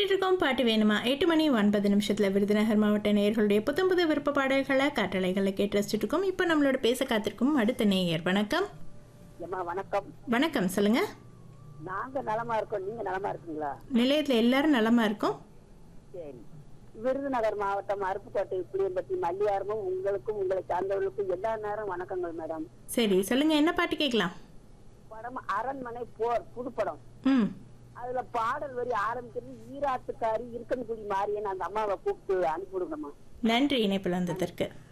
கேட்டுட்டு இருக்கோம் பாட்டு வேணுமா எட்டு மணி ஒன்பது நிமிஷத்துல விருதுநகர் மாவட்ட நேயர்களுடைய புத்தம் புது விருப்ப பாடல்களை காட்டலைகளை கேட்டு ரசிச்சுட்டு இருக்கோம் இப்போ நம்மளோட பேச காத்திருக்கும் அடுத்த நேயர் வணக்கம் ஏம்மா வணக்கம் வணக்கம் சொல்லுங்க நாங்க நலமா இருக்கோம் நீங்க நலமா இருக்கீங்களா நிலையத்தில் எல்லாரும் நலமா இருக்கும் சரி விருதுநகர் மாவட்டம் அருப்புக்கோட்டை புளியம்பட்டி மல்லியாரமும் உங்களுக்கும் உங்களை சார்ந்தவர்களுக்கும் எல்லா நேரம் வணக்கங்கள் மேடம் சரி சொல்லுங்க என்ன பாட்டு கேட்கலாம் படம் அரண்மனை போர் புதுப்படம் ம் அதுல பாடல் வரி ஆரம்பிக்கிறது ஈராட்டுக்காரி இருக்கன்குடி மாரியன் அந்த அம்மாவை கூப்பிட்டு அனுப்பிவிடுங்கம்மா நன்றி இணைப்பில் வந்ததற்கு